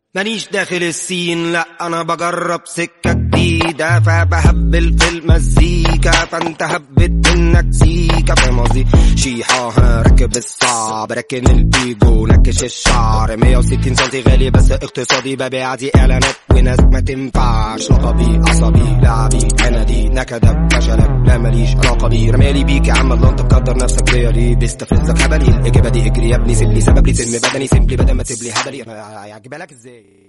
مانيش داخل السين لا انا بجرب سكة جديدة فبهبل في المزيكا فانت هبت منك سيكا فاهم قصدي شيحة ها راكب الصعب راكن الايجو نكش الشعر 160 سنتي غالي بس اقتصادي ببيع دي اعلانات وناس ما تنفعش لقبي عصبي لعبي انا دي نكدك فشلك لا ماليش علاقة بيه رمالي بيك يا عم الله انت مقدر نفسك ليا ليه بيستفزك هبلي الاجابة دي اجري يا ابني سيب لي سبب لي سم بدني سيب لي بدل ما تسيب لي هبلي انا هجيبها لك ازاي